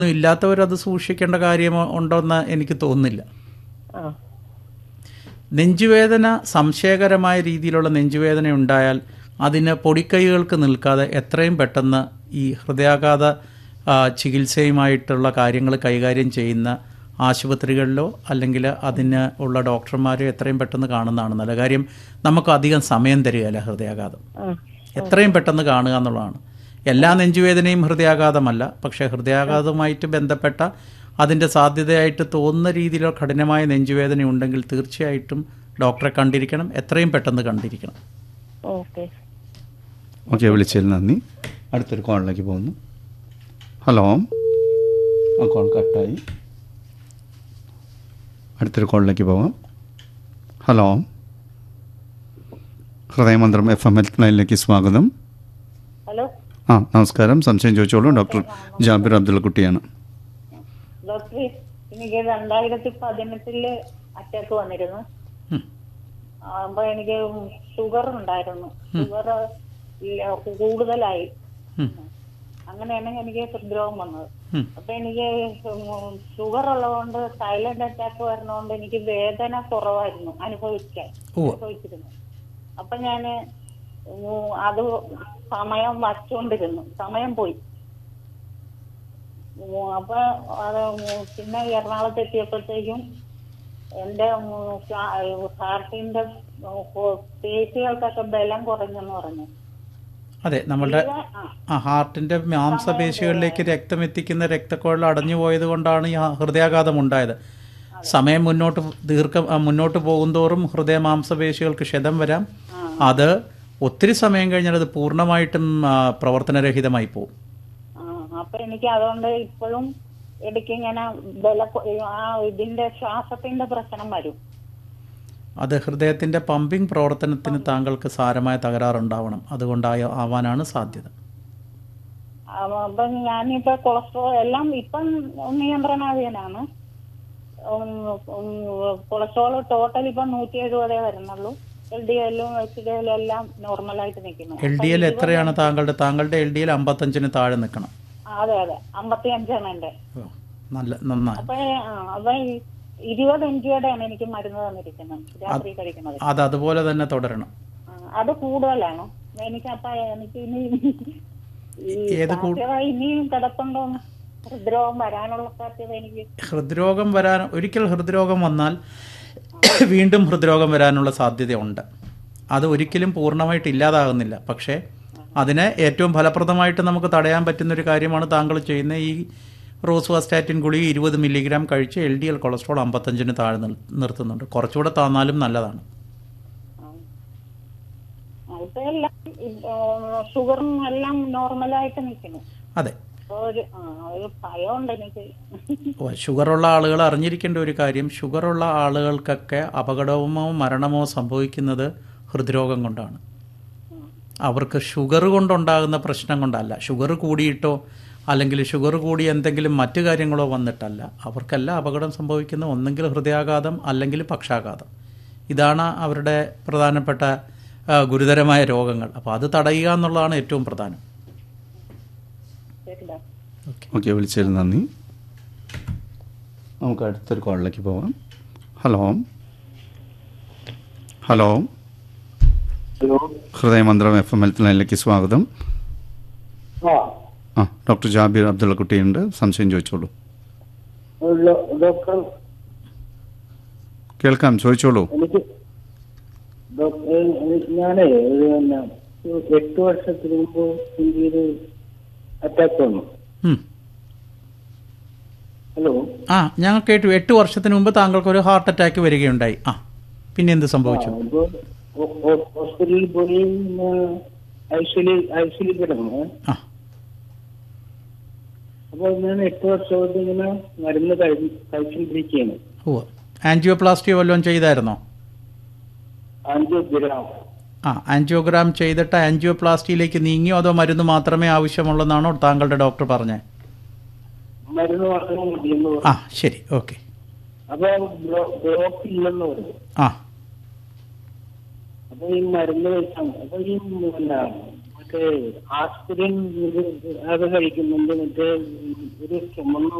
ഇല്ലാത്തവരത് സൂക്ഷിക്കേണ്ട കാര്യം ഉണ്ടോയെന്ന് എനിക്ക് തോന്നുന്നില്ല ആ നെഞ്ചുവേദന സംശയകരമായ രീതിയിലുള്ള നെഞ്ചുവേദന ഉണ്ടായാൽ അതിന് പൊടിക്കൈകൾക്ക് നിൽക്കാതെ എത്രയും പെട്ടെന്ന് ഈ ഹൃദയാഘാത ആ, ചികിത്സയുമായിട്ടുള്ള കാര്യങ്ങൾ കൈകാര്യം ചെയ്യുന്ന ആശുപത്രികളിലോ അല്ലെങ്കിൽ അതിന് ഉള്ള ഡോക്ടർമാരെ എത്രയും പെട്ടെന്ന് കാണുന്നതാണ് നല്ല കാര്യം നമുക്ക് അധികം സമയം തരികയല്ല ഹൃദയാഘാതം ആ എത്രയും പെട്ടെന്ന് കാണുക എന്നുള്ളതാണ് എല്ലാ നെഞ്ചുവേദനയും ഹൃദയാഘാതമല്ല പക്ഷേ ഹൃദയാഘാതവുമായിട്ട് ബന്ധപ്പെട്ട അതിൻ്റെ സാധ്യതയായിട്ട് തോന്നുന്ന രീതിയിലോ കഠിനമായ നെഞ്ചുവേദന ഉണ്ടെങ്കിൽ തീർച്ചയായിട്ടും ഡോക്ടറെ കണ്ടിരിക്കണം എത്രയും പെട്ടെന്ന് കണ്ടിരിക്കണം ഓക്കെ ഓക്കെ വിളിച്ചതിൽ നന്ദി അടുത്തൊരു കോളിലേക്ക് പോകുന്നു ഹലോ ആ കോൾ കട്ടായി അടുത്തൊരു കോളിലേക്ക് പോകാം hello Hridayamantram F M health ലൈനിലേക്ക് സ്വാഗതം ഹലോ ആ നമസ്കാരം സംശയം ചോദിച്ചോളൂ ഡോക്ടർ ജാബിർ അബ്ദുള്ള കുട്ടിയാണ് ഡോക്ടർ എനിക്ക് രണ്ടായിരത്തി പതിനെട്ടില് അറ്റാക്ക് വന്നിരുന്നു ഉം. അപ്പൊ എനിക്ക് ഷുഗർ ഉണ്ടായിരുന്നു ഷുഗർ കൂടുതലായി ഉം. അങ്ങനെയാണ് എനിക്ക് ഹൃദ്രോഗം വന്നത് ഉം. അപ്പൊ എനിക്ക് ഷുഗർ ഉള്ളതുകൊണ്ട് സൈലന്റ് അറ്റാക്ക് വരുന്നതുകൊണ്ട് എനിക്ക് വേദന കുറവായിരുന്നു അനുഭവിക്കാൻ ഉവ്വ. അനുഭവിച്ചിരുന്നു അപ്പൊ ഞാന് ഉം, അത് സമയം വച്ചുകൊണ്ടിരുന്നു സമയം പോയി ഉം, അപ്പൊ അത് ഉം, പിന്നെ എറണാകുളത്ത് എത്തിയപ്പോഴത്തേക്കും എന്റെ ഹാർട്ടിന്റെ പേശികൾക്കൊക്കെ ബലം കുറഞ്ഞെന്ന് പറഞ്ഞു അതെ നമ്മളുടെ ആ ആ ഹാർട്ടിൻ്റെ മാംസപേശികളിലേക്ക് രക്തം എത്തിക്കുന്ന രക്തക്കുഴൽ അടഞ്ഞു പോയത് കൊണ്ടാണ് ഈ ഹൃദയാഘാതം ഉണ്ടായത് സമയം മുന്നോട്ട് ദീർഘ ആ, മുന്നോട്ട് പോകുന്തോറും ഹൃദയ മാംസപേശികൾക്ക് ക്ഷതം വരാം അത് ഒത്തിരി സമയം കഴിഞ്ഞാൽ അത് പൂർണ്ണമായിട്ടും ആ, പ്രവർത്തനരഹിതമായി പോകും ആ, അപ്പൊ എനിക്ക് അതുകൊണ്ട് ഇപ്പോഴും ഇടയ്ക്ക് ഇങ്ങനെ ബല ആ ഇതിന്റെ ശ്വാസത്തിന്റെ പ്രശ്നം വരും അത് ഹൃദയത്തിൻ്റെ പമ്പിംഗ് പ്രവർത്തനത്തിന് താങ്കൾക്ക് സാരമായ തകരാറുണ്ടാവണം അതുകൊണ്ടായ ആവാനാണ് സാധ്യത ആ, അപ്പൊ ഞാനിപ്പോ കൊളസ്ട്രോൾ എല്ലാം ഇപ്പം നിയന്ത്രണാധീനാണ് ഉം, ഉം, കൊളസ്ട്രോൾ ടോട്ടൽ ഇപ്പം നൂറ്റി എഴുപതേ വരുന്നുള്ളൂ എൽ ഡി എല്ലും എച്ച് ഡി എല്ലും എല്ലാം നോർമലായിട്ട് നിൽക്കുന്നു എൽ ഡി എൽ എത്രയാണ് താങ്കളുടെ താങ്കളുടെ എൽ ഡി എൽ അമ്പത്തഞ്ചിന് താഴെ നിൽക്കണം ആ, അതെ അതെ അമ്പത്തി അഞ്ചാണ് എന്റെ ഓ, നല്ല നന്നായി അപ്പൊ ആ, അപ്പൊ ഈ ഇരുപത് എം ജിയുടെയാണ് എനിക്ക് മരുന്ന് തന്നിരിക്കുന്നത് രാത്രി കഴിക്കുന്നത് അത് അതുപോലെ തന്നെ തുടരണം ആ, അത് കൂടുതലാണോ എനിക്ക് അപ്പൊ എനിക്ക് ഇനി ഈ ഏത് കൂ- സാധ്യത ഇനിയും കിടപ്പുണ്ടോ ഹൃദ്രോഗം വരാനുള്ള സാധ്യത എനിക്ക് ഹൃദ്രോഗം വരാൻ ഒരിക്കൽ ഹൃദ്രോഗം വന്നാൽ വീണ്ടും ഹൃദ്രോഗം വരാനുള്ള സാധ്യതയുണ്ട് അത് ഒരിക്കലും പൂർണ്ണമായിട്ട് ഇല്ലാതാകുന്നില്ല പക്ഷേ അതിനെ ഏറ്റവും ഫലപ്രദമായിട്ട് നമുക്ക് തടയാൻ പറ്റുന്ന ഒരു കാര്യമാണ് താങ്കൾ ചെയ്യുന്ന ഈ റോസ്വാസ്റ്റാറ്റിൻ ഗുളിക ഇരുപത് മില്ലിഗ്രാം കഴിച്ച് എൽ ഡി എൽ കൊളസ്ട്രോൾ അമ്പത്തഞ്ചിന് താഴെ നിർ- നിർത്തുന്നുണ്ട് കുറച്ചുകൂടെ താന്നാലും നല്ലതാണ് ആ, ഇപ്പൊ എല്ലാം ഷുഗറും എല്ലാം നോർമലായിട്ട് നിൽക്കുന്നു അതെ അപ്പൊ ഒരു ആ, ഒരു ഭയമുണ്ട് എനിക്ക് ഓ, ഷുഗറുള്ള ആളുകൾ അറിഞ്ഞിരിക്കേണ്ട ഒരു കാര്യം ഷുഗറുള്ള ആളുകൾക്കൊക്കെ അപകടമോ മരണമോ സംഭവിക്കുന്നത് ഹൃദ്രോഗം കൊണ്ടാണ് അവർക്ക് ഷുഗർ കൊണ്ടുണ്ടാകുന്ന പ്രശ്നം കൊണ്ടല്ല ഷുഗർ കൂടിയിട്ടോ അല്ലെങ്കിൽ ഷുഗർ കൂടി എന്തെങ്കിലും മറ്റു കാര്യങ്ങളോ വന്നിട്ടല്ല അവർക്കെല്ലാം അപകടം സംഭവിക്കുന്ന ഒന്നെങ്കിൽ ഹൃദയാഘാതം അല്ലെങ്കിൽ പക്ഷാഘാതം ഇതാണ് അവരുടെ പ്രധാനപ്പെട്ട ആ, ഗുരുതരമായ രോഗങ്ങൾ അപ്പോൾ അത് തടയുക എന്നുള്ളതാണ് ഏറ്റവും പ്രധാനം ശരിടാ ഓക്കെ ഓക്കെ വിളിച്ചതിൽ നന്ദി നമുക്ക് അടുത്തൊരു കോളിലേക്ക് പോകാം hello hello hello Hridayamantram F M health ലൈനിലേക്ക് സ്വാഗതം ആ ആ ഡോക്ടർ ജാബിർ അബ്ദുള്ള കുട്ടിയുണ്ട് സംശയം ചോദിച്ചോളൂ ഡോ- ഡോക്ടർ കേൾക്കാം ചോദിച്ചോളൂ എനിക്ക് ഡോക്ടർ എനിക്ക് ഞാനേ ഒരു പിന്നെ ഒരു എട്ട് വർഷത്തിന് മുമ്പ് എനിക്കൊരു അറ്റാക്ക് വന്നു ഉം. ഹലോ ആ ഞങ്ങൾ കേട്ടു എട്ട് വർഷത്തിന് മുമ്പ് താങ്കൾക്ക് ഒരു ഹാർട്ട് അറ്റാക്ക് വരികയുണ്ടായി ആ പിന്നെ എന്ത് സംഭവിച്ചു അപ്പൊ ഹോ- ഹോ- ഹോസ്പിറ്റലിൽ പോയി ഐശ്വലി ഐശ്വലി കിടന്നു ആ അപ്പൊ ഞാൻ എട്ട് വർഷമായിട്ട് ഇങ്ങനെ മരുന്ന് കഴി കഴിച്ചുകൊണ്ടിരിക്കുകയാണ് ഓ ആൻജിയോപ്ലാസ്റ്റിയോ വല്ലതും ചെയ്തായിരുന്നോ അഞ്ച് ഗ്രാം ആ ആൻജിയോഗ്രാം ചെയ്തിട്ട് ആൻജിയോപ്ലാസ്റ്റിയിലേക്ക് നീങ്ങിയോ അതോ മരുന്ന് മാത്രമേ ആവശ്യമുള്ളതെന്നാണോ താങ്കളുടെ ഡോക്ടർ പറഞ്ഞത് മരുന്ന് മാത്രം മതിയെന്ന് പറഞ്ഞു ആ ശരി ഓക്കെ അപ്പൊ ബ്ലോ- ബ്ലോക്ക് ഇല്ലെന്ന് പറഞ്ഞു ആ അപ്പൊ ഈ മരുന്ന് കഴിച്ചാൽ അപ്പൊ ഈ പിന്നെ മറ്റേ ആസ്പിരിൻ ഇത് അത് കഴിക്കുന്നുണ്ട് മറ്റേ ഒരു ചുമന്ന